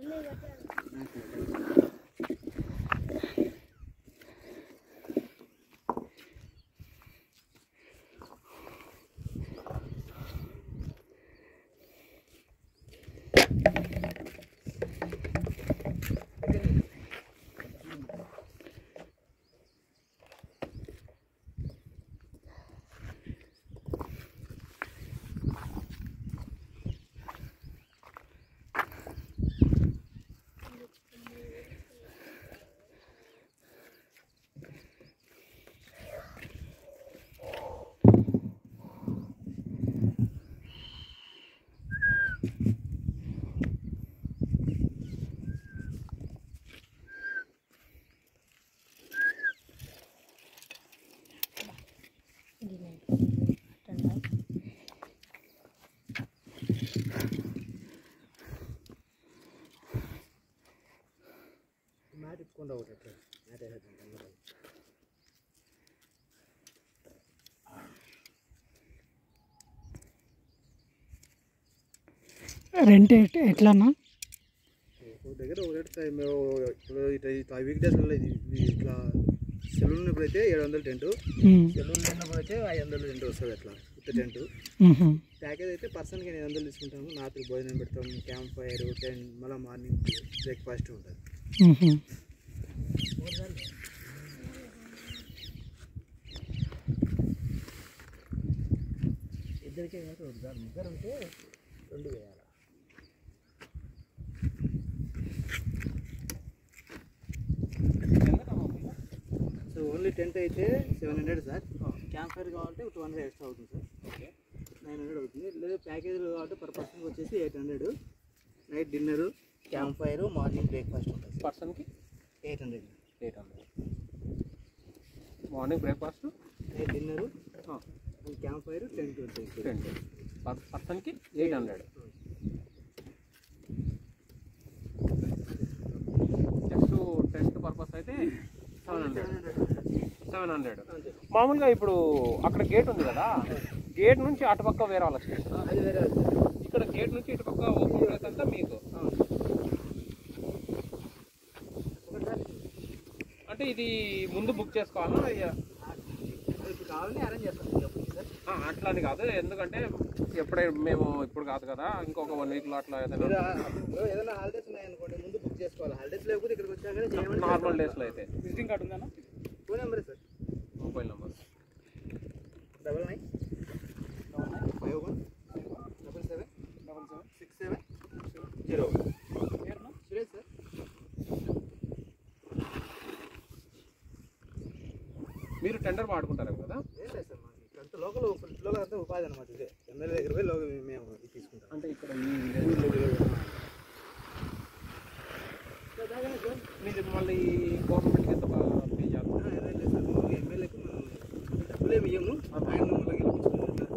Mat ఇప్పుకుండా ఒకటి అట్లా mat వేసేద్దాం అందరం. రెంట్ ఎట్- ఎట్లన్నా ఒక దగ్గర ఒక రేట్ టైం ఇప్పుడు ఇట్లా ఇట్లా వీక్ డేస్లో ఇది ఇది ఇట్లా సెలవులు ఉన్నప్పుడు అయితే ఏడు వందలు టెంట్ ఉమ్, సెలవులు ఉన్నప్పుడు అయితే ఐదు వందలు టెంట్ వస్తుంది అట్లా ఉత్త టెంట్ ఉహు, ప్యాకేజ్ అయితే పర్సన్కి ఎనిమిది వందలు తీసుకుంటాము రాత్రి భోజనం పెడతాం క్యాంప్ ఫైర్ టెంట్ మళ్ళీ మార్నింగ్ బ్రేక్ఫాస్ట్ ఉంటుంది ఉహు. ఇద్దరికే కాదు ఒకటి కాదు ముగ్గురు ఉంటే రెండు వేయాలి సో ఓన్లీ టెంట్ అయితే seven hundred sir camp fire కావాలంటే టూ హండ్రెడ్ ఎక్స్ట్రా అవుతుంది సార్ నైన్ హండ్రెడ్ అవుతుంది లేదా ప్యాకేజీలు కావాలంటే పర్ పర్సన్కి వచ్చేసి eight hundred night dinner camp fire morning breakfast ఉంటుంది పర్సన్కి eight hundred eight hundred morning breakfast night dinner camp fire tent ఉంటుంది టెన్ పర్ పర్సన్కి eight hundred just test purpose అయితే సెవెన్ హండ్రెడ్ సెవెన్ హండ్రెడ్ అంతే మామూలుగా ఇప్పుడు అక్కడ గేట్ ఉంది కదా గేట్ నుంచి అటుపక్క వేరే వాళ్ళకి స్టేషన్ అది వేరే ఇక్కడ గేట్ నుంచి ఇటుపక్క ఓపెన్ ప్లేస్ అంతా మీకు అంటే ఇది ముందు బుక్ చేసుకోవాలా ఇక- అది ఇప్పుడు కావాలని అరేంజ్ చేస్తాం ఎప్పుడు సార్ ఆ, అట్లా అని కాదు ఎందుకంటే ఎప్పుడే మేము ఇప్పుడు కాదు కదా ఇంకొక వన్ వీక్లో అట్లా ఏదైనా మీరు ఆ- అప్పుడు ఏదైనా హాలిడేస్ ఉన్నాయనుకోండి ముందు బుక్ చేసుకోవాలి హాలిడేస్ లేకపోతే ఇక్కడికి వచ్చాక చేయమని నార్మల్ డేస్లో అయితే విజిటింగ్ కార్డు ఉందా phone number sir mobile number double nine five one double seven double seven six seven zero Suresh sir మీరు టెండర్ వాడుకుంటారేమో కదా ఏం లేదు సార్ మాకు అంత లోకల్ లోకల్ అంతా ఉపాధి అనమాట ఇదే ఎమ్మెల్యే దగ్గర పోయి లోకల్ మేము ఇది తీసుకుంటాం అంటే ఇక్కడ ఈ విలేజ్ మీరు మళ్ళీ గవర్నమెంట్కి ఎంత పే చేస్తారు ఎమ్మెల్యేకి మనం డబ్బులేమి ఇయ్యము ఆయన మళ్ళీ గెలిపించుకుంటాం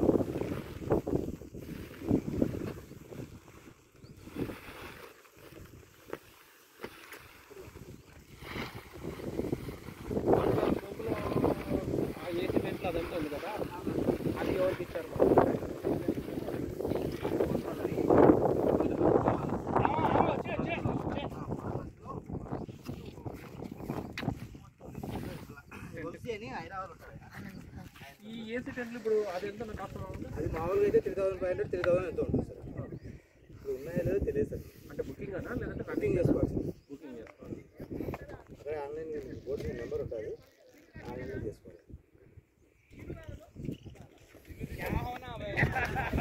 ఆ ఏసీ టెంట్లు అదంతా ఉంది కదా అది ఎవరికి ఇచ్చారు వంశీ అని హైదరాబాద్ ఉంటాడు ఈ ఏసీ టెంట్లు ఇప్పుడు అది ఎంత కాస్ట్ ఉంది అది మామూలుగా అయితే three thousand five hundred three thousand ఎంత ఉంటుంది సార్ ఇప్పుడు ఉన్నాయో లేదో తెలియదు సార్ అంటే బుకింగ్ అనా లేదంటే కటింగ్ చేసుకోవాలి సార్ బుకింగ్ చేసుకోవాలి అక్కడ ఆన్లైన్ బోర్డు నెంబర్ ఉంటుంది ఆన్లైన్లో చేసుకోవాలి